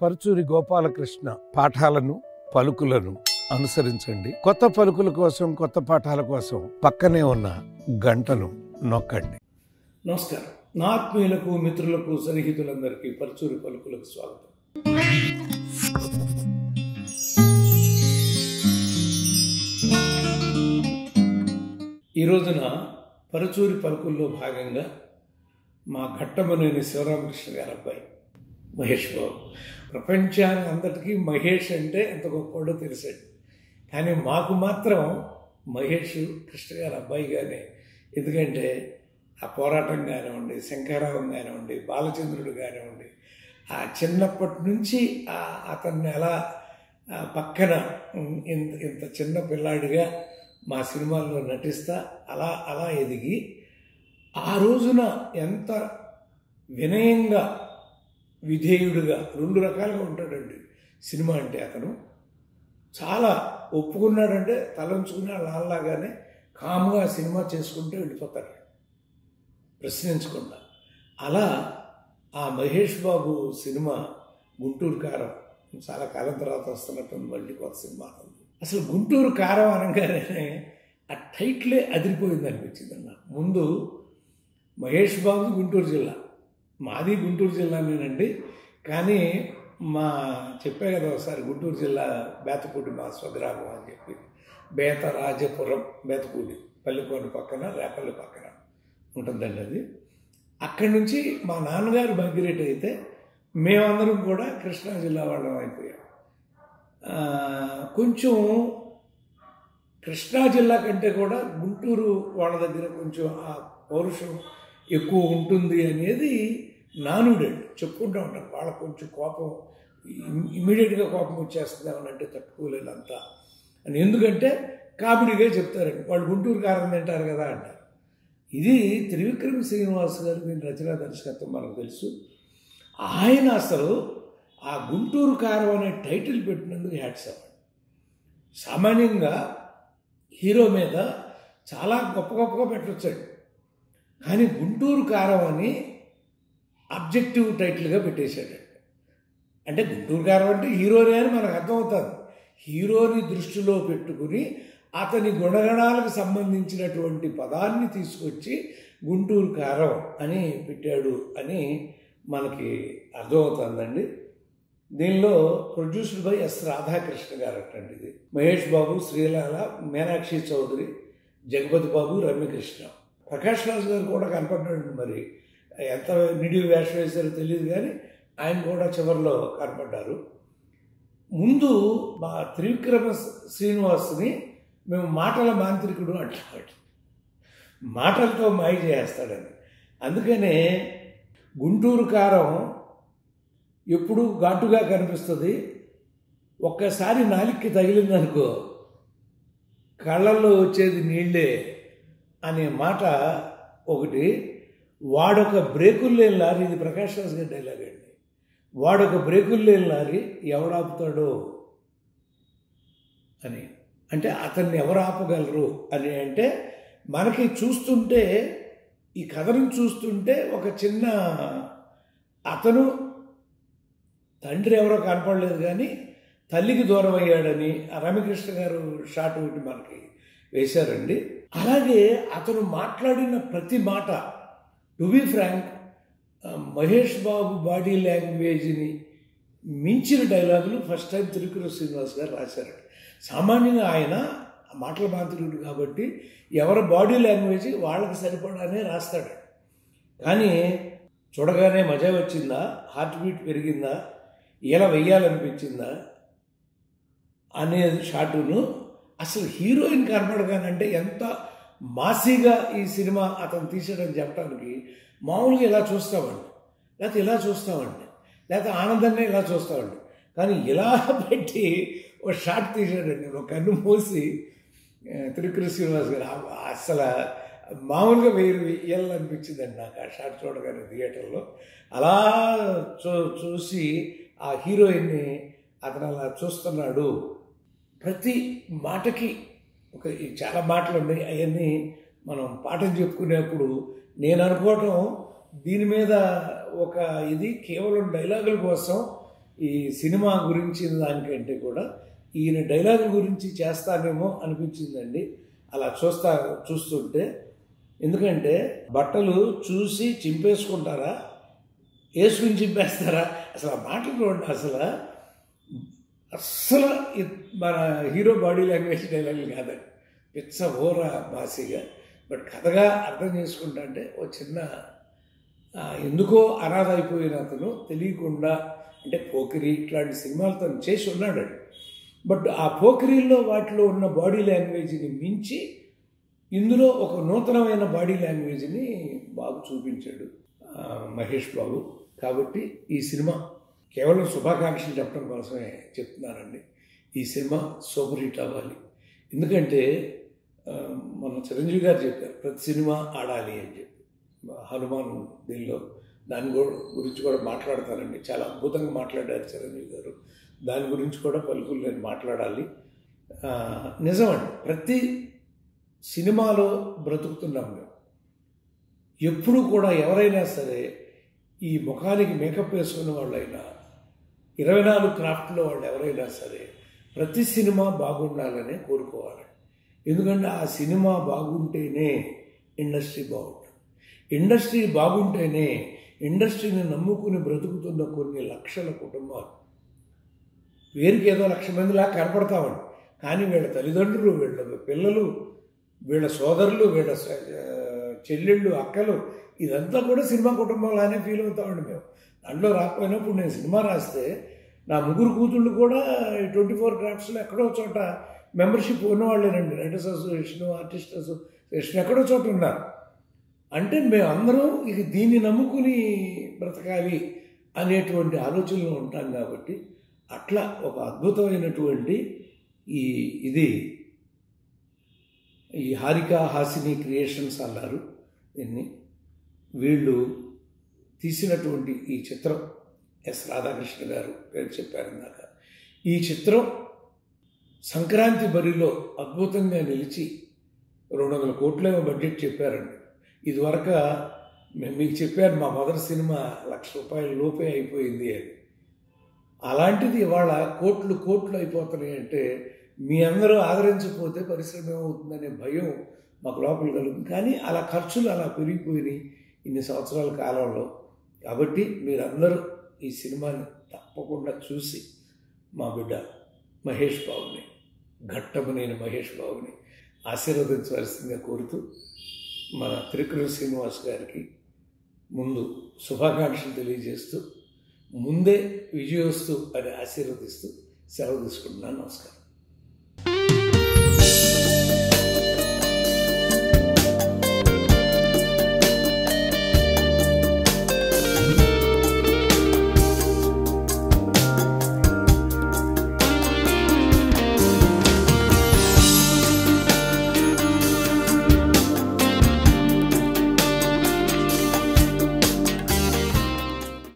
పరుచూరి గోపాలకృష్ణ పాఠాలను పలుకులను అనుసరించండి కొత్త పలుకుల కోసం కొత్త పాఠాల కోసం పక్కనే ఉన్న గంటను నొక్కండి నమస్కారం నా ఆత్మీయులకు మిత్రులకు సన్నిహితులందరికీ పరచూరి పలుకులకు స్వాగతం ఈ రోజున పరచూరి పలుకుల్లో భాగంగా మా ఘట్టమనేని శివరామకృష్ణ గారి అబ్బాయి మహేష్ బాబు ప్రపంచానికి అంతటికీ మహేష్ అంటే ఎంత గొప్పవాడో తెలిసాడు కానీ మాకు మాత్రం మహేష్ కృష్ణ గారి అబ్బాయిగానే ఎందుకంటే ఆ పోరాటం కానివ్వండి శంకరావం కానివ్వండి బాలచంద్రుడు కానివ్వండి ఆ చిన్నప్పటి నుంచి ఆ అతన్ని ఎలా ఆ పక్కన ఇంత ఇంత చిన్న పిల్లాడిగా మా సినిమాల్లో నటిస్తా అలా అలా ఎదిగి ఆ రోజున ఎంత వినయంగా విధేయుడుగా రెండు రకాలుగా ఉంటాడండి సినిమా అంటే అతను చాలా ఒప్పుకున్నాడంటే తలంచుకుని లాల్లాగానే కామ్గా సినిమా చేసుకుంటూ వెళ్ళిపోతాడు ప్రశ్నించకుండా అలా ఆ మహేష్ బాబు సినిమా గుంటూరు కారం చాలా కాలం తర్వాత వస్తున్నట్టుంది మళ్ళీ కొత్త సినిమా ఉంది అసలు గుంటూరు కారం అనగానే ఆ టైట్లే అదిరిపోయింది అనిపించింది అన్న ముందు మహేష్ బాబు గుంటూరు జిల్లా మాది గుంటూరు జిల్లానేనండి కానీ మా చెప్పే కదా ఒకసారి గుంటూరు జిల్లా బేతపూడి మా స్వగ్రామం అని చెప్పి బేత రాజపురం బేతపూడి పల్లికోన పక్కన రేపల్లి పక్కన ఉంటుందండి అది అక్కడి నుంచి మా నాన్నగారు మైగ్రేట్ అయితే మేమందరం కూడా కృష్ణా జిల్లా వాళ్ళం అయిపోయాం ఆ, కొంచెం కృష్ణా జిల్లా కంటే కూడా గుంటూరు వాళ్ళ దగ్గర కొంచెం ఆ పౌరుషం ఎక్కువ ఉంటుంది అనేది నానుడండి చెప్పుకుంటూ ఉంటాం వాళ్ళకు కొంచెం కోపం ఇమీడియట్గా కోపం వచ్చేస్తుంది అని అంటే తట్టుకోలేదంతా అని ఎందుకంటే కామెడీగా చెప్తారండి వాళ్ళు గుంటూరు కారం తింటారు కదా అంటారు ఇది త్రివిక్రమ్ శ్రీనివాస్ గారు దీని రచనా దర్శకత్వం మనకు తెలుసు ఆయన అసలు ఆ గుంటూరు కారం అనే టైటిల్ పెట్టినందుకు హ్యాట్స్ అవ్వండి సామాన్యంగా హీరో మీద చాలా గొప్ప గొప్పగా పెట్టొచ్చాడు కానీ గుంటూరు కారం అని అబ్జెక్టివ్ టైటిల్గా పెట్టేశాడు అంటే గుంటూరు కారం అంటే హీరోనే అని మనకు అర్థమవుతుంది హీరోని దృష్టిలో పెట్టుకుని అతని గుణగణాలకు సంబంధించినటువంటి పదాన్ని తీసుకొచ్చి గుంటూరు కారం అని పెట్టాడు అని మనకి అర్థమవుతుందండి దీనిలో ప్రొడ్యూస్డ్ బై ఎస్ రాధాకృష్ణ గారు అటండి ఇది మహేష్ బాబు శ్రీలాల మీనాక్షి చౌదరి జగపతి బాబు రమ్యకృష్ణ ప్రకాష్ రాజు గారు కూడా కనపడ్డాడు మరి ఎంత నిడివి వేషం వేశారో తెలియదు కానీ ఆయన కూడా చివరిలో కనపడ్డారు ముందు మా త్రివిక్రమ శ్రీనివాస్ని మేము మాటల మాంత్రికుడు అంటాడు మాటలతో మాయ చేస్తాడని అందుకనే గుంటూరు కారం ఎప్పుడు ఘాటుగా కనిపిస్తుంది ఒక్కసారి నాలిక్కి తగిలిందనుకో కళ్ళల్లో వచ్చేది నీళ్ళే అనే మాట ఒకటి వాడొక బ్రేకులు లేని లారీ ఇది ప్రకాష్ రాజ్ గారి డైలాగ్ అండి వాడొక బ్రేకులు లేని లారీ ఎవడాపుతాడో అని అంటే అతన్ని ఎవరు ఆపగలరు అని అంటే మనకి చూస్తుంటే ఈ కథను చూస్తుంటే ఒక చిన్న అతను తండ్రి ఎవరో కనపడలేదు కానీ తల్లికి దూరం అయ్యాడని ఆ రమకృష్ణ గారు షాట్ ఒకటి మనకి వేశారండి అలాగే అతను మాట్లాడిన ప్రతి మాట to be frank Mahesh Babu body లాంగ్వేజ్ని మించిన డైలాగులు ఫస్ట్ టైం తిరుకుల శ్రీనివాస్ గారు రాశారు సామాన్యంగా ఆయన మాటల మాంత్రికుడు కాబట్టి ఎవరి బాడీ లాంగ్వేజ్ వాళ్ళకి సరిపడానే రాస్తాడు కానీ చూడగానే మజా వచ్చిందా హార్ట్ బీట్ పెరిగిందా ఇలా వెయ్యాలనిపించిందా అనేది షాటును అసలు హీరోయిన్ కనపడగానంటే ఎంత మాసీగా ఈ సినిమా అతను తీసాడని చెప్పడానికి మామూలుగా ఇలా చూస్తామండి లేకపోతే ఇలా చూస్తామండి లేకపోతే ఆనందాన్ని ఇలా చూస్తామండి కానీ ఇలా పెట్టి ఒక షాట్ తీసాడండి ఒక కన్ను మూసి త్రికృ శ్రీనివాస్ గారు ఆ- అసలు మామూలుగా వెయ్యి వేయాలనిపించిందండి నాకు ఆ షాట్ చూడగానే థియేటర్లో అలా చూ చూసి ఆ హీరోయిన్ని అతను అలా చూస్తున్నాడు ప్రతి మాటకి ఒక ఈ చాలా మాటలు ఉన్నాయి అవన్నీ మనం పాఠం చెప్పుకునేప్పుడు నేను అనుకోవటం దీని మీద ఒక ఇది కేవలం డైలాగుల కోసం ఈ సినిమా గురించి దానికంటే కూడా ఈయన డైలాగుల గురించి చేస్తానేమో అనిపించిందండి అలా చూస్తా చూస్తుంటే ఎందుకంటే బట్టలు చూసి చింపేసుకుంటారా వేసుకుని చింపేస్తారా అసలు ఆ మాటలు చూడండి అసలు అస్సలు ఇ- మన హీరో బాడీ లాంగ్వేజ్ డైలాగులు కాదండి పిచ్చ ఓర బాసిగా బట్ కథగా అర్థం చేసుకుంటా అంటే ఓ చిన్న ఆ, ఎందుకో అనాథ అయిపోయిన అతను తెలియకుండా అంటే పోకిరి ఇట్లాంటి సినిమాలు తను చేసి ఉన్నాడండి బట్ ఆ పోకిరీల్లో వాటిలో ఉన్న బాడీ లాంగ్వేజ్ని మించి ఇందులో ఒక నూతనమైన బాడీ లాంగ్వేజ్ని బాబు చూపించాడు ఆ, మహేష్ బాబు కాబట్టి ఈ సినిమా కేవలం శుభాకాంక్షలు చెప్పడం కోసమే చెప్తున్నానండి ఈ సినిమా సూపర్ హిట్ అవ్వాలి ఎందుకంటే ఆ, మన చిరంజీవి గారు చెప్పారు ప్రతి సినిమా ఆడాలి అని చెప్పి హనుమాన్ దీనిలో దాని కూడా గురించి కూడా మాట్లాడతానండి చాలా అద్భుతంగా మాట్లాడారు చిరంజీవి గారు దాని గురించి కూడా పలుకులు నేను మాట్లాడాలి ఆ, నిజమండి ప్రతి సినిమాలో బ్రతుకుతున్నాం మేము ఎప్పుడు కూడా ఎవరైనా సరే ఈ ముఖానికి మేకప్ వేసుకున్న వాళ్ళైనా ఇరవై నాలుగు క్రాఫ్ట్లో వాళ్ళు ఎవరైనా సరే ప్రతి సినిమా బాగుండాలనే కోరుకోవాలి ఎందుకంటే ఆ సినిమా బాగుంటేనే ఇండస్ట్రీ బాగుంటుంది ఇండస్ట్రీ బాగుంటేనే ఇండస్ట్రీని నమ్ముకుని బ్రతుకుతున్న కొన్ని లక్షల కుటుంబాలు పేరుకి ఏదో లక్ష మందిలా కనపడతామండి కానీ వీళ్ళ తల్లిదండ్రులు వీళ్ళ పిల్లలు వీళ్ళ సోదరులు వీళ్ళ స- ఆ, చెల్లెళ్ళు అక్కలు ఇదంతా కూడా సినిమా కుటుంబంలానే ఫీల్ అవుతామండి మేము దాంట్లో రాకపోయినప్పుడు నేను సినిమా రాస్తే నా ముగ్గురు కూతుళ్ళు కూడా ట్వంటీ ఫోర్ క్రాఫ్ట్స్లో ఎక్కడో చోట మెంబర్షిప్ ఉన్నవాళ్ళేనండి రైటర్స్ అసోసియేషన్ ఆర్టిస్ట్ అసోసియేషన్ ఎక్కడో చోట ఉన్నారు అంటే మేమందరం ఇక దీన్ని నమ్ముకుని బ్రతకాలి అనేటువంటి ఆలోచనలో ఉంటాం కాబట్టి అట్లా ఒక అద్భుతమైనటువంటి ఈ ఇది ఈ హారిక హాసిని క్రియేషన్స్ అన్నారు దీన్ని వీళ్ళు తీసినటువంటి ఈ చిత్రం ఎస్ రాధాకృష్ణ గారు పేరు చెప్పారు ఇందాక ఈ చిత్రం సంక్రాంతి బరిలో అద్భుతంగా నిలిచి రెండు వందల కోట్లేమో బడ్జెట్ చెప్పారండి ఇదివరకు మేము మీకు చెప్పాను మా మొదటి సినిమా లక్ష రూపాయల లోపే అయిపోయింది అని అలాంటిది ఇవాళ కోట్లు కోట్లు అయిపోతున్నాయి అంటే మీ అందరూ ఆదరించకపోతే పరిశ్రమ ఏమవుతుందనే భయం మాకు లోపల కలుగుతుంది కానీ అలా ఖర్చులు అలా పెరిగిపోయినాయి ఇన్ని సంవత్సరాల కాలంలో కాబట్టి మీరందరూ ఈ సినిమాని తప్పకుండా చూసి మా బిడ్డ మహేష్ బాబుని ఘట్టమనేని మహేష్ బాబుని ఆశీర్వదించవలసిందిగా కోరుతూ మన త్రికృల శ్రీనివాస్ గారికి ముందు శుభాకాంక్షలు తెలియజేస్తూ ముందే విజయోస్తు అని ఆశీర్వదిస్తూ సెలవు తీసుకుంటున్నాను నమస్కారం